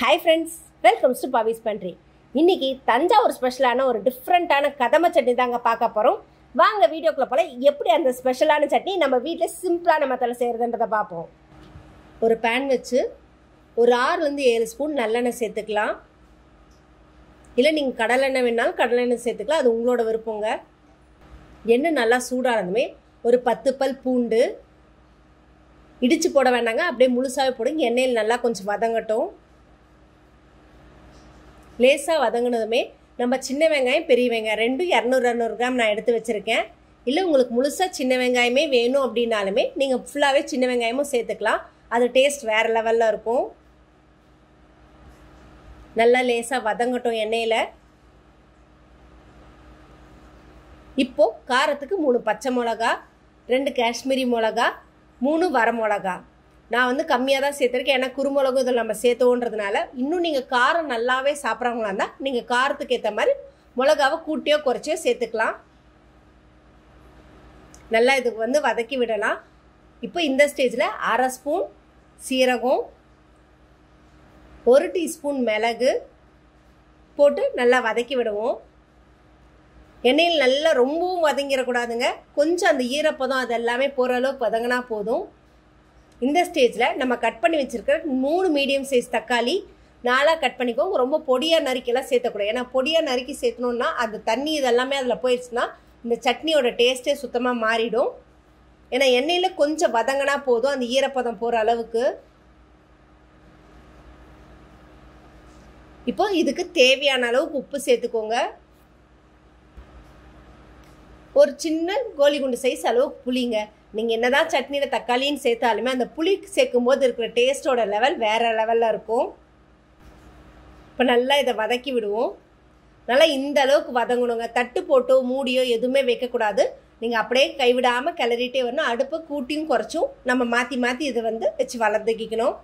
hi friends welcomes to Pavi's pantry இன்னைக்கு தஞ்சாவூர் ஸ்பெஷலான ஒரு டிஃப்ரெண்ட்டான கதம்ப சட்னி தாங்க பார்க்க போகிறோம் வாங்க வீடியோக்குள்ள போல எப்படி அந்த ஸ்பெஷலான சட்னி நம்ம வீட்டில் சிம்பிளான மெத்தடில் செய்கிறதுன்றதை பார்ப்போம் ஒரு பேன் வச்சு ஒரு ஆறுலேருந்து ஏழு ஸ்பூன் நல்லெண்ணெய் சேர்த்துக்கலாம் இல்லை நீங்கள் கடலெண்ணெய் வேணாலும் கடலெண்ணெய் சேர்த்துக்கலாம் அது உங்களோட விருப்பங்க எண்ணெய் நல்லா சூடானதுமே ஒரு பத்து பல் பூண்டு இடித்து போட வேண்டாங்க அப்படியே முழுசாகவே போடுங்க எண்ணெயில் நல்லா கொஞ்சம் வதங்கட்டும் லேசாக வதங்கினதுமே நம்ம சின்ன வெங்காயம் பெரிய வெங்காயம் ரெண்டும் இரநூறு இரநூறு கிராம் நான் எடுத்து வச்சுருக்கேன் இல்லை உங்களுக்கு முழுசாக சின்ன வெங்காயமே வேணும் அப்படின்னாலுமே நீங்கள் ஃபுல்லாகவே சின்ன வெங்காயமும் சேர்த்துக்கலாம் அது டேஸ்ட் வேறு லெவலில் இருக்கும் நல்லா லேசாக வதங்கட்டும் எண்ணெயில் இப்போ காரத்துக்கு மூணு பச்சை மிளகா ரெண்டு காஷ்மீரி மிளகா மூணு வர மிளகா நான் வந்து கம்மியாக தான் சேர்த்துருக்கேன் ஏன்னா குறுமிளகு இதில் நம்ம சேர்த்தோன்றதுனால இன்னும் நீங்கள் காரம் நல்லாவே சாப்பிட்றவங்களா இருந்தால் நீங்கள் காரத்துக்கு ஏற்ற மாதிரி மிளகாவை கூட்டியோ குறைச்சியோ சேர்த்துக்கலாம் நல்லா இதுக்கு வந்து வதக்கி விடலாம் இப்போ இந்த ஸ்டேஜில் அரை ஸ்பூன் சீரகம் ஒரு டீஸ்பூன் மிளகு போட்டு நல்லா வதக்கி விடுவோம் எண்ணெயில் நல்லா ரொம்பவும் வதங்கிடக்கூடாதுங்க கொஞ்சம் அந்த ஈரப்பதம் அது எல்லாமே போகிற அளவுக்கு வதங்கினா போதும் இந்த ஸ்டேஜில் நம்ம கட் பண்ணி வச்சுருக்கிற மூணு மீடியம் சைஸ் தக்காளி நாளாக கட் பண்ணிக்கோங்க ரொம்ப பொடியாக நறுக்கிலாம் சேர்த்தக்கூடாது ஏன்னா பொடியாக நறுக்கி சேர்த்தணுன்னா அந்த தண்ணி இதெல்லாமே அதில் போயிடுச்சுன்னா இந்த சட்னியோட டேஸ்ட்டே சுத்தமாக மாறிடும் ஏன்னா எண்ணெயில் கொஞ்சம் வதங்கினா போதும் அந்த ஈரப்பதம் போகிற அளவுக்கு இப்போ இதுக்கு தேவையான அளவுக்கு உப்பு சேர்த்துக்கோங்க ஒரு சின்ன கோலி குண்டு சைஸ் அளவுக்கு புளிங்க நீங்கள் என்னதான் சட்னியில் தக்காளின்னு சேர்த்தாலுமே அந்த புளி சேர்க்கும் போது இருக்கிற டேஸ்ட்டோட லெவல் வேறு லெவலில் இருக்கும் இப்போ நல்லா இதை வதக்கி விடுவோம் நல்லா இந்த அளவுக்கு வதங்கணுங்க தட்டு போட்டோ மூடியோ எதுவுமே வைக்கக்கூடாது நீங்கள் அப்படியே கைவிடாமல் கிளறிட்டே வரணும் அடுப்பை கூட்டியும் குறைச்சும் நம்ம மாற்றி மாற்றி இதை வந்து வச்சு வளர்த்துக்கிக்கணும்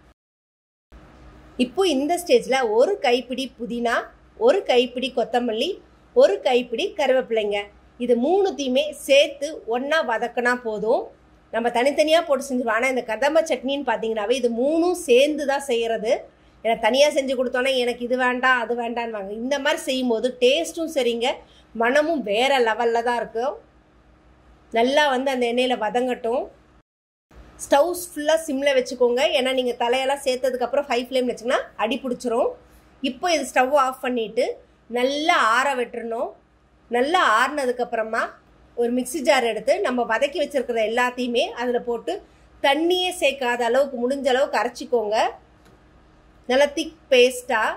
இப்போ இந்த ஸ்டேஜில் ஒரு கைப்பிடி புதினா ஒரு கைப்பிடி கொத்தமல்லி ஒரு கைப்பிடி கருவேப்பிலைங்க இது மூணுத்தையுமே சேர்த்து ஒன்றா வதக்கினா போதும் நம்ம தனித்தனியாக போட்டு செஞ்சுருவோம் ஆனால் இந்த கதம்ப சட்னின்னு பார்த்தீங்கன்னாவே இது மூணும் சேர்ந்து தான் செய்கிறது எனக்கு தனியாக செஞ்சு கொடுத்தோன்னே எனக்கு இது வேண்டாம் அது வேண்டான்னு வாங்க இந்த மாதிரி செய்யும்போது டேஸ்ட்டும் சரிங்க மனமும் வேறு லெவலில் தான் இருக்கும் நல்லா வந்து அந்த எண்ணெயில் வதங்கட்டும் ஸ்டவ்ஸ் ஃபுல்லாக சிம்மில் வச்சுக்கோங்க ஏன்னா நீங்கள் தலையெல்லாம் சேர்த்ததுக்கப்புறம் ஹை ஃப்ளேம் வச்சிங்கன்னா அடி பிடிச்சிரும் இப்போ இது ஸ்டவ் ஆஃப் பண்ணிவிட்டு நல்லா ஆற விட்டுறணும் நல்லா ஆறுனதுக்கப்புறமா ஒரு மிக்சி ஜார் எடுத்து நம்ம வதக்கி வச்சுருக்கிற எல்லாத்தையுமே அதில் போட்டு தண்ணியே சேர்க்காத அளவுக்கு முடிஞ்ச அளவுக்கு அரைச்சிக்கோங்க நல்லா திக் பேஸ்ட்டாக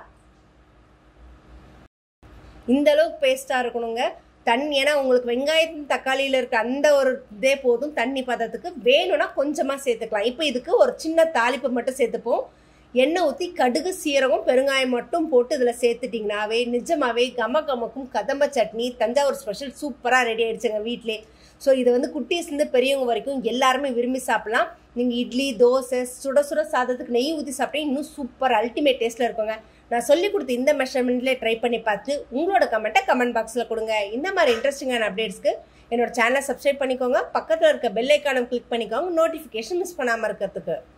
இந்த அளவுக்கு பேஸ்ட்டாக இருக்கணுங்க தண்ணி ஏன்னா உங்களுக்கு வெங்காயத்தின் தக்காளியில் இருக்க அந்த ஒரு இதே போதும் தண்ணி பதத்துக்கு வேணும்னா கொஞ்சமாக சேர்த்துக்கலாம் இப்போ இதுக்கு ஒரு சின்ன தாளிப்பு மட்டும் சேர்த்துப்போம் எண்ணெய் ஊற்றி கடுகு சீரகம் பெருங்காயம் மட்டும் போட்டு இதில் சேர்த்துட்டிங்கனாவே நிஜமாவே கம கமக்கும் கதம்ப சட்னி தஞ்சாவூர் ஸ்பெஷல் சூப்பராக ரெடி ஆகிடுச்சுங்க வீட்டிலே ஸோ இது வந்து குட்டீஸ்லேருந்து பெரியவங்க வரைக்கும் எல்லாருமே விரும்பி சாப்பிட்லாம் நீங்கள் இட்லி தோசை சுட சுட சாதத்துக்கு நெய் ஊற்றி சாப்பிட்டா இன்னும் சூப்பர் அல்டிமேட் டேஸ்ட்டில் இருக்குங்க நான் சொல்லி கொடுத்த இந்த மெஷர்மெண்ட்லேயே ட்ரை பண்ணி பார்த்து உங்களோட கமெண்ட்டை கமெண்ட் பாக்ஸில் கொடுங்க இந்த மாதிரி இன்ட்ரெஸ்டிங்கான அப்டேட்ஸ்க்கு என்னோட சேனலை சப்ஸ்கிரைப் பண்ணிக்கோங்க பக்கத்தில் இருக்க பெல் ஐக்கானம் கிளிக் பண்ணிக்கோங்க நோட்டிஃபிகேஷன் மிஸ் பண்ணாமல் இருக்கிறதுக்கு